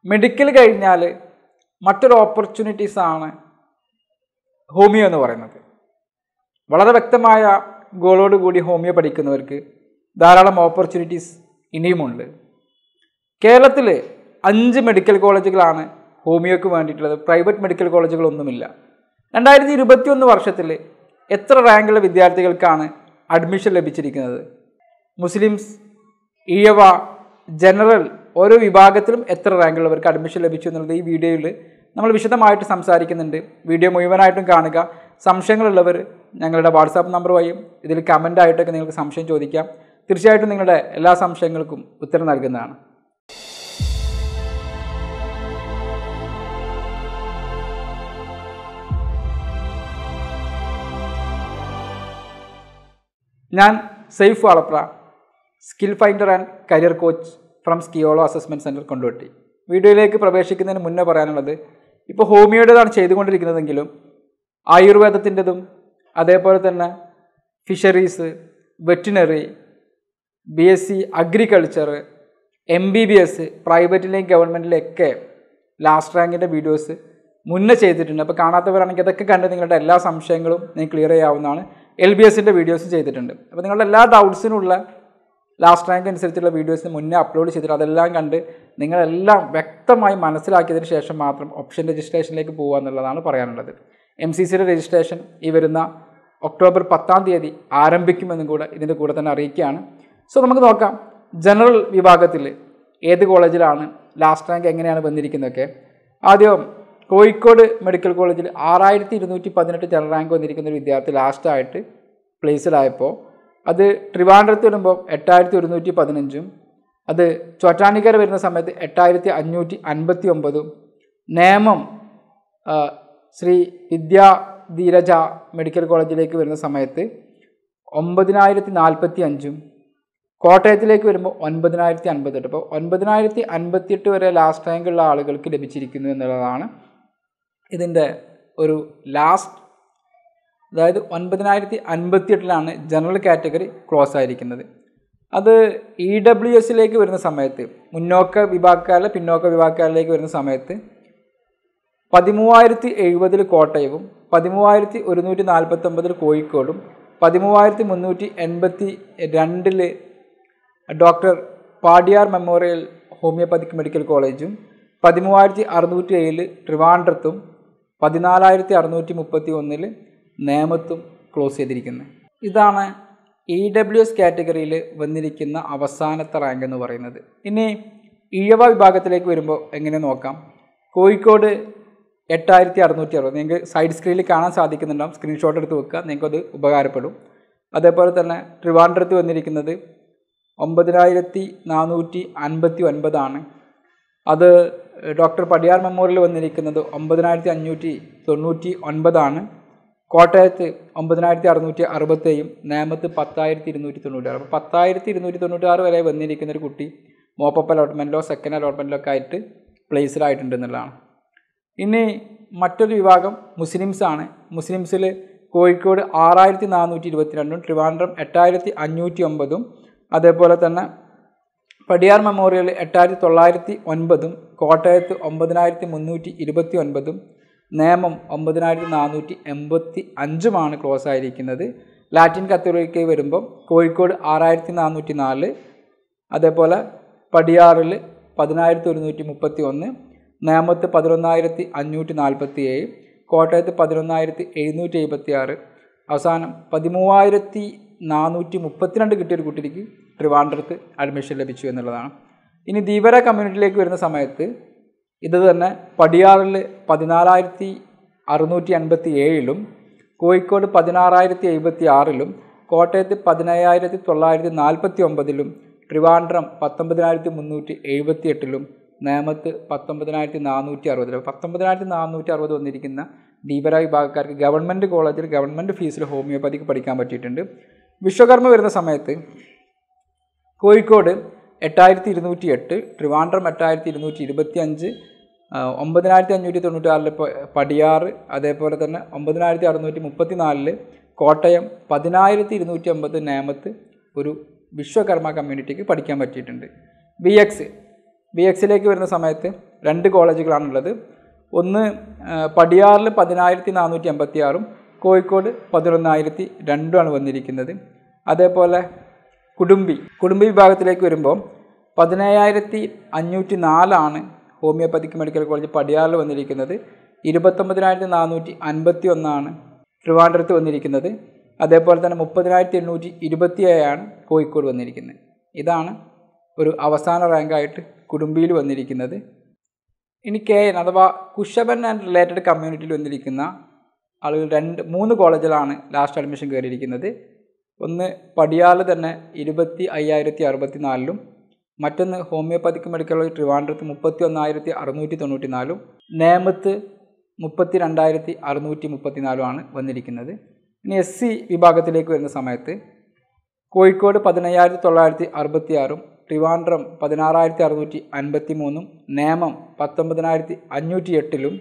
medical കഴിഞ്ഞാൽ മറ്റൊരു opportunities ആണ് ഹോമിയോ എന്ന് പറയുന്നത് വളരെ വ്യക്തമായ ഗോളോട് കൂടി ഹോമിയോ പഠിക്കുന്നവർക്ക് ധാരാളം ഓപ്പർച്യൂണിറ്റീസ് ഇനിയുമുണ്ട് കേരളത്തിൽ അഞ്ച് മെഡിക്കൽ കോളേജുകളാണ് ഹോമിയോക്ക് വേണ്ടിയിട്ടുള്ളത് പ്രൈവറ്റ് മെഡിക്കൽ കോളേജുകളൊന്നുമില്ല രണ്ടായിരത്തി ഇരുപത്തിയൊന്ന് വർഷത്തിൽ എത്ര റാങ്കുള്ള വിദ്യാർത്ഥികൾക്കാണ് അഡ്മിഷൻ ലഭിച്ചിരിക്കുന്നത് മുസ്ലിംസ് ഈഴവ ജനറൽ ഓരോ വിഭാഗത്തിലും എത്ര റാങ്കുള്ളവർക്ക് അഡ്മിഷൻ ലഭിച്ചു എന്നുള്ളത് ഈ വീഡിയോയിൽ നമ്മൾ വിശദമായിട്ട് സംസാരിക്കുന്നുണ്ട് വീഡിയോ മുഴുവനായിട്ടും കാണുക സംശയങ്ങളുള്ളവർ ഞങ്ങളുടെ വാട്സാപ്പ് നമ്പർ വഴിയും ഇതിൽ കമൻ്റായിട്ടൊക്കെ നിങ്ങൾക്ക് സംശയം ചോദിക്കാം തീർച്ചയായിട്ടും നിങ്ങളുടെ എല്ലാ സംശയങ്ങൾക്കും ഉത്തരം നൽകുന്നതാണ് ഞാൻ Saif Valapra skill finder and career coach from സ്കിയോളോ അസസ്മെൻറ്റ് സെൻറ്റർ കൊണ്ടുവട്ടി വീഡിയോയിലേക്ക് പ്രവേശിക്കുന്നതിന് മുന്നേ പറയാനുള്ളത് ഇപ്പോൾ ഹോമിയോയുടേതാണ് ചെയ്തുകൊണ്ടിരിക്കുന്നതെങ്കിലും ആയുർവേദത്തിൻ്റെതും അതേപോലെ തന്നെ fisheries veterinary B S C agriculture M B B S പ്രൈവറ്റിലെയും ഗവൺമെൻറ്റിലെയൊക്കെ ലാസ്റ്റ് റാങ്കിൻ്റെ വീഡിയോസ് മുന്നേ ചെയ്തിട്ടുണ്ട് അപ്പോൾ കാണാത്തവരാണെങ്കിൽ അതൊക്കെ കണ്ട് നിങ്ങളുടെ എല്ലാ സംശയങ്ങളും നിങ്ങൾക്ക് ക്ലിയർ ചെയ്യാവുന്നതാണ് എൽ ബി എസിൻ്റെ വീഡിയോസ് ചെയ്തിട്ടുണ്ട് അപ്പോൾ നിങ്ങളുടെ എല്ലാ ഡൗട്ട്സിനുള്ള ലാസ്റ്റ് റാങ്ക് അനുസരിച്ചുള്ള വീഡിയോസിന് മുന്നേ അപ്ലോഡ് ചെയ്തിട്ട് അതെല്ലാം കണ്ട് നിങ്ങളെല്ലാം വ്യക്തമായി മനസ്സിലാക്കിയതിന് ശേഷം മാത്രം ഓപ്ഷൻ രജിസ്ട്രേഷനിലേക്ക് പോകുക എന്നുള്ളതാണ് പറയാനുള്ളത് എം സി സിയുടെ രജിസ്ട്രേഷൻ ഈ വരുന്ന ഒക്ടോബർ പത്താം തീയതി ആരംഭിക്കുമെന്നും കൂടെ ഇതിൻ്റെ കൂടെ തന്നെ അറിയിക്കുകയാണ് സോ നമുക്ക് നോക്കാം ജനറൽ വിഭാഗത്തിൽ ഏത് കോളേജിലാണ് ലാസ്റ്റ് റാങ്ക് എങ്ങനെയാണ് വന്നിരിക്കുന്നതൊക്കെ ആദ്യം കോഴിക്കോട് മെഡിക്കൽ കോളേജിൽ ആറായിരത്തി ഇരുന്നൂറ്റി പതിനെട്ട് ജനറൽ റാങ്ക് വന്നിരിക്കുന്ന ഒരു വിദ്യാർത്ഥി ലാസ്റ്റായിട്ട് പ്ലേസിലായപ്പോൾ അത് ട്രിവാൻഡ്രത്ത് വരുമ്പോൾ എട്ടായിരത്തി ഒരുന്നൂറ്റി പതിനഞ്ചും അത് ചോറ്റാനിക്കര വരുന്ന സമയത്ത് എട്ടായിരത്തി അഞ്ഞൂറ്റി അൻപത്തി ഒമ്പതും നേമം ആ, ശ്രീ വിദ്യാ ധീരജ മെഡിക്കൽ കോളേജിലേക്ക് വരുന്ന സമയത്ത് ഒമ്പതിനായിരത്തി നാൽപ്പത്തി അഞ്ചും കോട്ടയത്തിലേക്ക് വരുമ്പോൾ ഒൻപതിനായിരത്തി അൻപത്തെട്ട് അപ്പോൾ ഒൻപതിനായിരത്തി അൻപത്തിയെട്ട് വരെ ലാസ്റ്റ് റാങ്കുള്ള ആളുകൾക്ക് ലഭിച്ചിരിക്കുന്നു എന്നുള്ളതാണ് ഇതിൻ്റെ ഒരു ലാസ്റ്റ് അതായത് ഒൻപതിനായിരത്തി അൻപത്തിയെട്ടിലാണ് ജനറൽ കാറ്റഗറി ക്ലോസ് ആയിരിക്കുന്നത് അത് ഇ ഡബ്ല്യു എസിലേക്ക് വരുന്ന സമയത്ത് മുന്നോക്ക വിഭാഗക്കാരിലെ പിന്നോക്ക വിഭാഗക്കാരിലേക്ക് വരുന്ന സമയത്ത് പതിമൂവായിരത്തി എഴുപതിൽ കോട്ടയവും പതിമൂവായിരത്തി ഒരുന്നൂറ്റി നാൽപ്പത്തൊമ്പതിൽ കോഴിക്കോടും പതിമൂവായിരത്തി മുന്നൂറ്റി എൺപത്തി രണ്ടിൽ doctor Padiyar memorial homoeopathic medical കോളേജും പതിമൂവായിരത്തി അറുന്നൂറ്റി ഏഴിൽ ട്രിവാൻഡ്രത്തും പതിനാലായിരത്തി അറുന്നൂറ്റി മുപ്പത്തി ഒന്നിൽ നേമത്തും ക്ലോസ് ചെയ്തിരിക്കുന്നത് ഇതാണ് ഇ ഡബ്ല്യു എസ് കാറ്റഗറിയിൽ വന്നിരിക്കുന്ന അവസാനത്തെ റാങ്ക് എന്ന് പറയുന്നത് ഇനി ഈഴവ വിഭാഗത്തിലേക്ക് വരുമ്പോൾ എങ്ങനെ നോക്കാം കോഴിക്കോട് എട്ടായിരത്തി അറുന്നൂറ്റി അറുപത് നിങ്ങൾക്ക് സൈഡ് സ്ക്രീനിൽ കാണാൻ സാധിക്കുന്നുണ്ടാവും സ്ക്രീൻഷോട്ട് എടുത്ത് വെക്കുക നിങ്ങൾക്കത് ഉപകാരപ്പെടും അതേപോലെ തന്നെ ട്രിവാൻഡ്രത്ത് വന്നിരിക്കുന്നത് ഒമ്പതിനായിരത്തി നാനൂറ്റി അൻപത്തി ഒൻപതാണ് അത് ഡോക്ടർ പടിയാർ മെമ്മോറിയൽ വന്നിരിക്കുന്നത് ഒമ്പതിനായിരത്തി അഞ്ഞൂറ്റി തൊണ്ണൂറ്റി ഒൻപതാണ് കോട്ടയത്ത് ഒമ്പതിനായിരത്തി അറുന്നൂറ്റി അറുപത്തേയും നേമത്ത് പത്തായിരത്തി ഇരുന്നൂറ്റി തൊണ്ണൂറ്റാറ് അപ്പോൾ പത്തായിരത്തി ഇരുന്നൂറ്റി തൊണ്ണൂറ്റാറ് വരെ വന്നിരിക്കുന്ന ഒരു കുട്ടി മോപ്പപ്പ് അലോട്ട്മെൻറ്റിലോ സെക്കൻഡ് അലോട്ട്മെൻറ്റിലോ ഒക്കെ ആയിട്ട് പ്ലേസിലായിട്ടുണ്ട് എന്നുള്ളതാണ് ഇനി മറ്റൊരു വിഭാഗം മുസ്ലിംസ് ആണ് മുസ്ലിംസിൽ കോഴിക്കോട് ആറായിരത്തി നാനൂറ്റി ഇരുപത്തിരണ്ടും ട്രിവാൻഡ്രം എട്ടായിരത്തി അഞ്ഞൂറ്റി ഒമ്പതും അതേപോലെ തന്നെ പടിയാർ മെമ്മോറിയൽ എട്ടായിരത്തി തൊള്ളായിരത്തി ഒൻപതും കോട്ടയത്ത് ഒമ്പതിനായിരത്തി മുന്നൂറ്റി ഇരുപത്തി ഒൻപതും നേമം ഒമ്പതിനായിരത്തി നാനൂറ്റി എൺപത്തി അഞ്ചുമാണ് ക്ലോസ് ആയിരിക്കുന്നത് ലാറ്റിൻ കത്തോലിക്ക വരുമ്പോൾ കോഴിക്കോട് ആറായിരത്തി നാനൂറ്റി നാല് അതേപോലെ പടിയാറിൽ പതിനായിരത്തി ഒരുന്നൂറ്റി മുപ്പത്തി ഒന്ന് നേമത്ത് പതിനൊന്നായിരത്തി അഞ്ഞൂറ്റി നാൽപ്പത്തി ഏഴ് കോട്ടയത്ത് പതിനൊന്നായിരത്തി എഴുന്നൂറ്റി എഴുപത്തി ആറ് അവസാനം പതിമൂവായിരത്തി നാനൂറ്റി മുപ്പത്തിരണ്ട് കിട്ടിയ ഒരു കുട്ടിക്ക് ട്രിവാൻഡ്രത്ത് അഡ്മിഷൻ ലഭിച്ചു എന്നുള്ളതാണ് ഇനി ധീവര കമ്മ്യൂണിറ്റിയിലേക്ക് വരുന്ന സമയത്ത് ഇത് തന്നെ പടിയാറിൽ പതിനാലായിരത്തി അറുന്നൂറ്റി അൻപത്തി ഏഴിലും കോഴിക്കോട് പതിനാറായിരത്തി എഴുപത്തി ആറിലും കോട്ടയത്ത് പതിനയ്യായിരത്തി തൊള്ളായിരത്തി നാൽപ്പത്തി ഒമ്പതിലും ട്രിവാൻഡ്രം പത്തൊമ്പതിനായിരത്തി മുന്നൂറ്റി എഴുപത്തി എട്ടിലും നേമത്ത് പത്തൊമ്പതിനായിരത്തി നാനൂറ്റി അറുപതിലും പത്തൊമ്പതിനായിരത്തി നാനൂറ്റി അറുപത് വന്നിരിക്കുന്ന ദീപര വിഭാഗക്കാർക്ക് ഗവൺമെൻറ് കോളേജിൽ ഗവൺമെൻറ് ഫീസിൽ ഹോമിയോപ്പതിക്ക് പഠിക്കാൻ പറ്റിയിട്ടുണ്ട് വിശ്വകർമ്മ വരുന്ന സമയത്ത് കോഴിക്കോട് എട്ടായിരത്തി ഇരുന്നൂറ്റി എട്ട് ട്രിവാൻഡ്രം എട്ടായിരത്തി ഇരുന്നൂറ്റി ഇരുപത്തി അഞ്ച് ഒമ്പതിനായിരത്തി അഞ്ഞൂറ്റി തൊണ്ണൂറ്റാറിൽ പടിയാറ് അതേപോലെ തന്നെ ഒമ്പതിനായിരത്തി അറുന്നൂറ്റി മുപ്പത്തി നാലില് കോട്ടയം പതിനായിരത്തി ഇരുന്നൂറ്റി അമ്പത് നേമത്ത് ഒരു വിശ്വകർമ്മ കമ്മ്യൂണിറ്റിക്ക് പഠിക്കാൻ പറ്റിയിട്ടുണ്ട് ബി എക്സ് ബി എക്സിലേക്ക് വരുന്ന സമയത്ത് രണ്ട് കോളേജുകളാണുള്ളത് ഒന്ന് ആ, പടിയാറിൽ പതിനായിരത്തി നാനൂറ്റി എൺപത്തി ആറും കോഴിക്കോട് പതിനൊന്നായിരത്തി രണ്ടുമാണ് വന്നിരിക്കുന്നത് അതേപോലെ കുടുംബി കുടുംബി വിഭാഗത്തിലേക്ക് വരുമ്പോൾ പതിനയ്യായിരത്തി അഞ്ഞൂറ്റി നാലാണ് ഹോമിയോപ്പതിക് മെഡിക്കൽ കോളേജ് പടിയാറിൽ വന്നിരിക്കുന്നത് ഇരുപത്തൊമ്പതിനായിരത്തി നാനൂറ്റി അൻപത്തി ഒന്നാണ് ട്രിവാൻഡ്രത്ത് വന്നിരിക്കുന്നത് അതേപോലെ തന്നെ മുപ്പതിനായിരത്തി എണ്ണൂറ്റി ഇരുപത്തി ഏഴാണ് കോഴിക്കോട് വന്നിരിക്കുന്നത് ഇതാണ് ഒരു അവസാന റാങ്കായിട്ട് കുടുംബിയിൽ വന്നിരിക്കുന്നത് ഇനി കെ എൻ അഥവാ കുഷബൻ ആൻഡ് റിലേറ്റഡ് കമ്മ്യൂണിറ്റിയിൽ വന്നിരിക്കുന്ന ആളുകൾ രണ്ട് മൂന്ന് കോളേജിലാണ് ലാസ്റ്റ് അഡ്മിഷൻ കയറിയിരിക്കുന്നത് ഒന്ന് പടിയാല് തന്നെ ഇരുപത്തി അയ്യായിരത്തി അറുപത്തി നാലിലും മറ്റൊന്ന് ഹോമിയോപ്പതിക് മെഡിക്കൽ കോളേജ് ട്രിവാൻഡ്രത്ത് മുപ്പത്തി ഒന്നായിരത്തി അറുന്നൂറ്റി തൊണ്ണൂറ്റി നാലും നേമത്ത് മുപ്പത്തി രണ്ടായിരത്തി അറുന്നൂറ്റി മുപ്പത്തി നാലുമാണ് വന്നിരിക്കുന്നത് ഇനി എസ് സി വിഭാഗത്തിലേക്ക് വരുന്ന സമയത്ത് കോഴിക്കോട് പതിനയ്യായിരത്തി തൊള്ളായിരത്തി അറുപത്തി ആറും ട്രിവാൻഡ്രം പതിനാറായിരത്തി അറുന്നൂറ്റി അൻപത്തി മൂന്നും നേമം പത്തൊമ്പതിനായിരത്തി അഞ്ഞൂറ്റി എട്ടിലും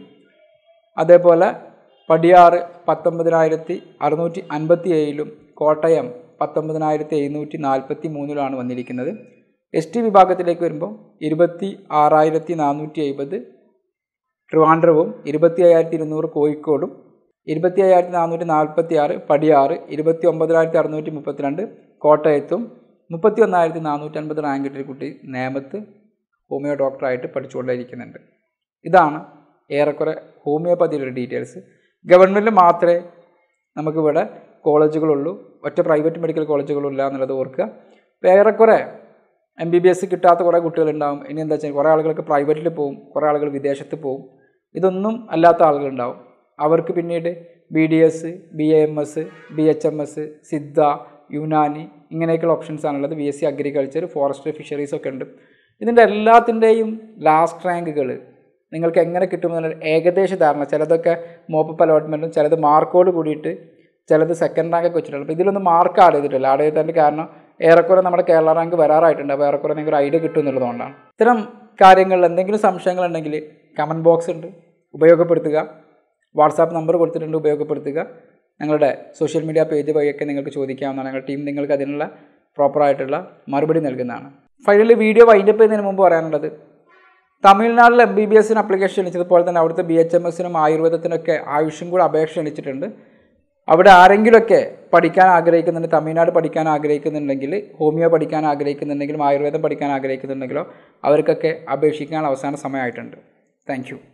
അതേപോലെ പടിയാറ് പത്തൊമ്പതിനായിരത്തി അറുന്നൂറ്റി അൻപത്തി ഏഴിലും കോട്ടയം പത്തൊമ്പതിനായിരത്തി എഴുന്നൂറ്റി നാൽപ്പത്തി മൂന്നിലാണ് വന്നിരിക്കുന്നത് എസ് ടി വിഭാഗത്തിലേക്ക് വരുമ്പോൾ ഇരുപത്തി ആറായിരത്തി നാനൂറ്റി എഴുപത് ട്രിവാൻഡ്രവും ഇരുപത്തി അയ്യായിരത്തി ഇരുന്നൂറ് കോഴിക്കോടും ഇരുപത്തി അയ്യായിരത്തി നാനൂറ്റി നാൽപ്പത്തി ആറ് പടിയാറ് ഇരുപത്തി ഒമ്പതിനായിരത്തി അറുന്നൂറ്റി മുപ്പത്തിരണ്ട് കോട്ടയത്തും മുപ്പത്തി ഒന്നായിരത്തി നാനൂറ്റി അൻപത് റാങ്ക് കിട്ടിയ കുട്ടി നേമത്ത് ഹോമിയോ ഡോക്ടറായിട്ട് പഠിച്ചുകൊണ്ടിരിക്കുന്നുണ്ട് ഇതാണ് ഏറെക്കുറെ ഹോമിയോപ്പതിയുടെ ഡീറ്റെയിൽസ് ഗവൺമെൻറ്റിൽ മാത്രമേ നമുക്കിവിടെ കോളേജുകളുള്ളൂ ഒറ്റ പ്രൈവറ്റ് മെഡിക്കൽ കോളേജുകളില്ല എന്നുള്ളത് ഓർക്കുക ഏറെക്കുറെ എം ബി ബി എസ് കിട്ടാത്ത കുറേ കുട്ടികളുണ്ടാവും ഇനി എന്താ വെച്ചാൽ കുറേ ആളുകൾക്ക് പ്രൈവറ്റിൽ പോകും കുറേ ആളുകൾ വിദേശത്ത് പോകും ഇതൊന്നും അല്ലാത്ത ആളുകളുണ്ടാവും അവർക്ക് പിന്നീട് B D S B A M S B H M S Siddha Unani ഇങ്ങനെയൊക്കെയുള്ള ഓപ്ഷൻസ് ആണുള്ളത് B S C agriculture forestry fisheries ഒക്കെ ഉണ്ട് ഇതിൻ്റെ എല്ലാത്തിൻ്റെയും ലാസ്റ്റ് റാങ്കുകൾ നിങ്ങൾക്ക് എങ്ങനെ കിട്ടുമെന്നുള്ള ഏകദേശ ധാരണ ചിലതൊക്കെ മോപ്പപ്പ് അലോട്ട്മെൻറ്റും ചിലത് മാർക്കോട് കൂടിയിട്ട് ചിലത് സെക്കൻഡ് റാങ്കൊക്കെ വെച്ചിട്ടുണ്ട് അപ്പോൾ ഇതിലൊന്നും മാർക്ക് ആഡ് ചെയ്തിട്ടില്ല ആഡ് ചെയ്തതിൻ്റെ കാരണം ഏറെക്കുറെ നമ്മുടെ കേരള റാങ്ക് വരാറായിട്ടുണ്ട് അപ്പോൾ ഏറെക്കുറെ നിങ്ങൾക്ക് ഒരു ഐഡിയ കിട്ടും എന്നുള്ളതുകൊണ്ടാണ് ഇത്തരം കാര്യങ്ങളിൽ എന്തെങ്കിലും സംശയങ്ങളുണ്ടെങ്കിൽ കമൻറ്റ് ബോക്സ് ഉണ്ട് ഉപയോഗപ്പെടുത്തുക വാട്സാപ്പ് നമ്പർ കൊടുത്തിട്ടുണ്ട് ഉപയോഗപ്പെടുത്തുക ഞങ്ങളുടെ സോഷ്യൽ മീഡിയ പേജ് വഴിയൊക്കെ നിങ്ങൾക്ക് ചോദിക്കാവുന്നതാണ് ഞങ്ങളുടെ ടീം നിങ്ങൾക്ക് അതിനുള്ള പ്രോപ്പറായിട്ടുള്ള മറുപടി നൽകുന്നതാണ് ഫൈനലി വീഡിയോ വൈൻഡപ്പ് ചെയ്യുന്നതിന് മുമ്പ് പറയാനുള്ളത് തമിഴ്നാട്ടിൽ എം ബി ബി എസിന് അപ്ലിക്കേഷൻ ക്ഷണിച്ചതുപോലെ തന്നെ അവിടുത്തെ ബി എച്ച് എം എസിനും ആയുർവേദത്തിനൊക്കെ ആയുഷും കൂടെ അപേക്ഷ ക്ഷണിച്ചിട്ടുണ്ട് അവിടെ ആരെങ്കിലുമൊക്കെ പഠിക്കാൻ ആഗ്രഹിക്കുന്നുണ്ട് തമിഴ്നാട് പഠിക്കാൻ ആഗ്രഹിക്കുന്നുണ്ടെങ്കിൽ ഹോമിയോ പഠിക്കാൻ ആഗ്രഹിക്കുന്നുണ്ടെങ്കിലും ആയുർവേദം പഠിക്കാൻ ആഗ്രഹിക്കുന്നുണ്ടെങ്കിലോ അവർക്കൊക്കെ അപേക്ഷിക്കാൻ അവസാന സമയമായിട്ടുണ്ട് താങ്ക്